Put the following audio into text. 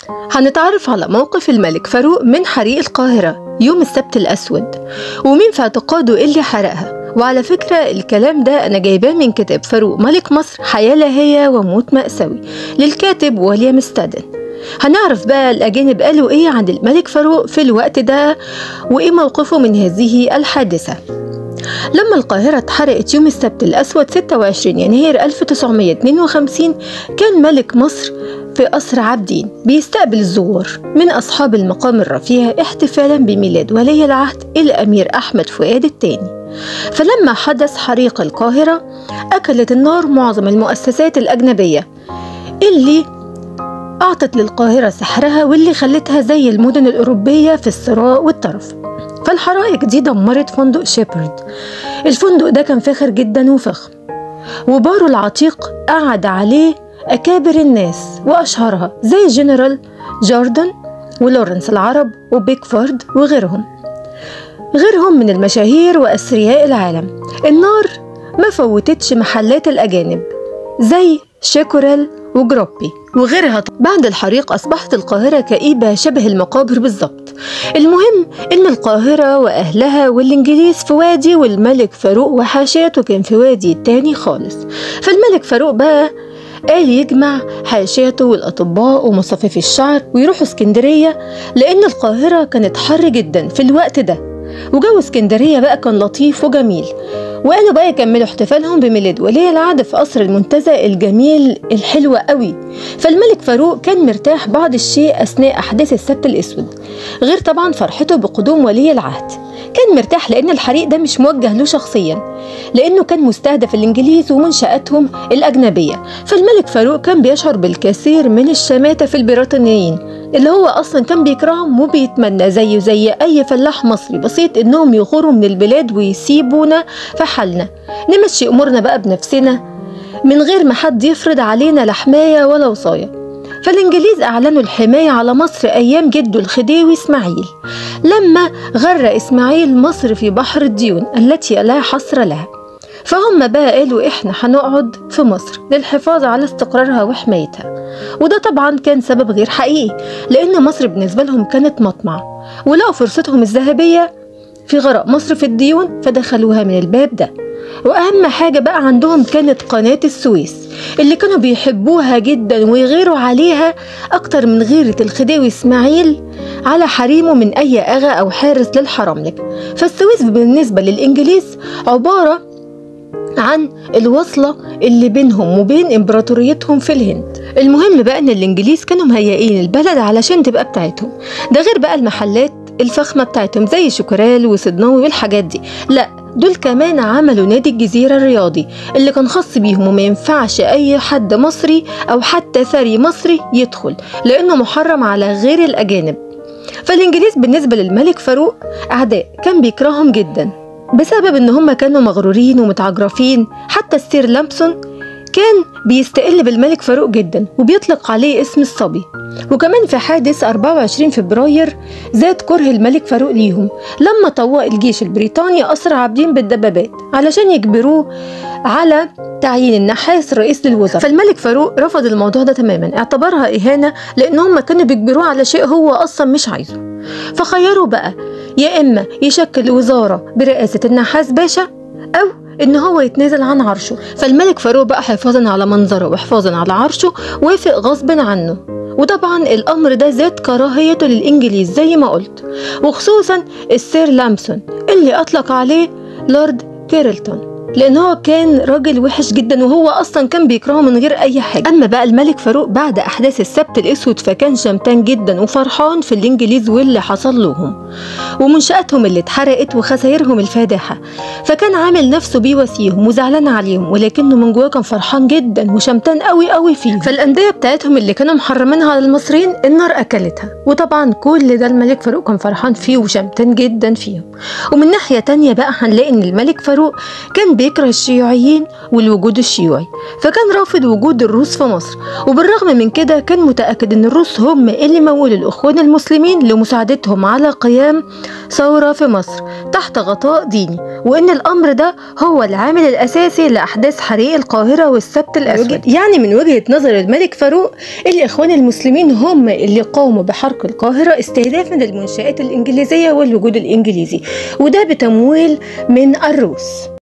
هنتعرف على موقف الملك فاروق من حريق القاهرة يوم السبت الأسود ومين في اعتقاده اللي حرقها وعلى فكرة الكلام ده أنا جايباه من كتاب فاروق ملك مصر حياة لاهية وموت مأساوي للكاتب ويليام ستادن هنعرف بقى الأجانب قالوا إيه عن الملك فاروق في الوقت ده وإيه موقفه من هذه الحادثة لما القاهرة اتحرقت يوم السبت الأسود 26 يناير 1952 كان ملك مصر في قصر عابدين بيستقبل الزوار من أصحاب المقام الرفيع احتفالا بميلاد ولي العهد الأمير أحمد فؤاد الثاني فلما حدث حريق القاهرة أكلت النار معظم المؤسسات الأجنبية اللي أعطت للقاهرة سحرها واللي خلتها زي المدن الأوروبية في الثراء والترف فالحرائق دي دمرت فندق شيبرد الفندق ده كان فاخر جدا وفخم وباره العتيق قعد عليه أكابر الناس وأشهرها زي جنرال جاردن ولورنس العرب وبيكفورد وغيرهم غيرهم من المشاهير وأثرياء العالم النار ما فوتتش محلات الأجانب زي شيكوريل وجروبي وغيرها بعد الحريق أصبحت القاهرة كئيبة شبه المقابر بالظبط المهم إن القاهرة وأهلها والإنجليز في وادي والملك فاروق وحاشيته كان في وادي تاني خالص فالملك فاروق بقى قال يجمع حاشيته والأطباء ومصففي الشعر ويروحوا اسكندرية لأن القاهرة كانت حر جدا في الوقت ده وجو اسكندرية بقى كان لطيف وجميل وقالوا بقى يكملوا احتفالهم بميلاد ولي العهد في قصر المنتزه الجميل الحلو قوي فالملك فاروق كان مرتاح بعض الشيء أثناء أحداث السبت الأسود غير طبعا فرحته بقدوم ولي العهد كان مرتاح لأن الحريق ده مش موجه له شخصيا لأنه كان مستهدف الإنجليز ومنشآتهم الأجنبية فالملك فاروق كان بيشعر بالكثير من الشماتة في البريطانيين اللي هو أصلا كان بيكرههم وبيتمنى زيه زي أي فلاح مصري بسيط إنهم يغوروا من البلاد ويسيبونا في حالنا نمشي أمورنا بقى بنفسنا من غير ما حد يفرض علينا لا حماية ولا وصاية فالإنجليز أعلنوا الحماية على مصر أيام جده الخديوي إسماعيل لما غرق إسماعيل مصر في بحر الديون التي لا حصر لها فهم بقى قالوا إحنا هنقعد في مصر للحفاظ على استقرارها وحمايتها وده طبعا كان سبب غير حقيقي لأن مصر بالنسبة لهم كانت مطمع ولقوا فرصتهم الذهبية في غرق مصر في الديون فدخلوها من الباب ده وأهم حاجة بقى عندهم كانت قناة السويس اللي كانوا بيحبوها جدا ويغيروا عليها أكتر من غيرة الخديوي إسماعيل على حريمه من أي أغا أو حارس للحرملك فالسويس بالنسبة للإنجليز عبارة عن الوصلة اللي بينهم وبين إمبراطوريتهم في الهند المهم بقى إن الإنجليز كانوا مهيئين البلد علشان تبقى بتاعتهم ده غير بقى المحلات الفخمة بتاعتهم زي شوكرال وسدناوي والحاجات دي لا دول كمان عملوا نادي الجزيرة الرياضي اللي كان خاص بيهم وما ينفعش أي حد مصري أو حتى ثري مصري يدخل لأنه محرم على غير الأجانب فالإنجليز بالنسبة للملك فاروق أعداء كان بيكرههم جدا بسبب إن هم كانوا مغرورين ومتعجرفين حتى السير لامبسون كان بيستقل بالملك فاروق جدا وبيطلق عليه اسم الصبي وكمان في حادث 24 فبراير زاد كره الملك فاروق ليهم لما طوق الجيش البريطاني أسرى عابدين بالدبابات علشان يجبروه على تعيين النحاس رئيس للوزراء فالملك فاروق رفض الموضوع ده تماما اعتبرها إهانة لأن هم كانوا بيجبروه على شيء هو أصلا مش عايزه فخيروا بقى يا إما يشكل وزارة برئاسة النحاس باشا أو إن هو يتنازل عن عرشه فالملك فاروق بقى حفاظا على منظره وحفاظا على عرشه وافق غصب عنه وطبعا الأمر ده زاد كراهيته للإنجليز زي ما قلت وخصوصا السير لامسون اللي أطلق عليه لورد كيرلتون لان هو كان راجل وحش جدا وهو اصلا كان بيكرهه من غير اي حاجه اما بقى الملك فاروق بعد احداث السبت الاسود فكان شمتان جدا وفرحان في الانجليز واللي حصل لهم ومنشاتهم اللي اتحرقت وخسائرهم الفادحه فكان عامل نفسه بيواسيهم وزعلان عليهم ولكنه من جواه كان فرحان جدا وشمتان قوي قوي فيهم فالانديه بتاعتهم اللي كانوا محرمينها على المصريين النار اكلتها وطبعا كل ده الملك فاروق كان فرحان فيه وشمتان جدا فيهم ومن ناحيه تانية بقى هنلاقي ان الملك فاروق كان بيكره الشيوعيين والوجود الشيوعي فكان رافض وجود الروس في مصر وبالرغم من كده كان متأكد ان الروس هم اللي مولوا الاخوان المسلمين لمساعدتهم على قيام ثورة في مصر تحت غطاء ديني وان الامر ده هو العامل الاساسي لاحداث حريق القاهرة والسبت الاسود يعني من وجهة نظر الملك فاروق الاخوان المسلمين هم اللي قاموا بحرق القاهرة استهدافا للمنشآت الانجليزية والوجود الانجليزي وده بتمويل من الروس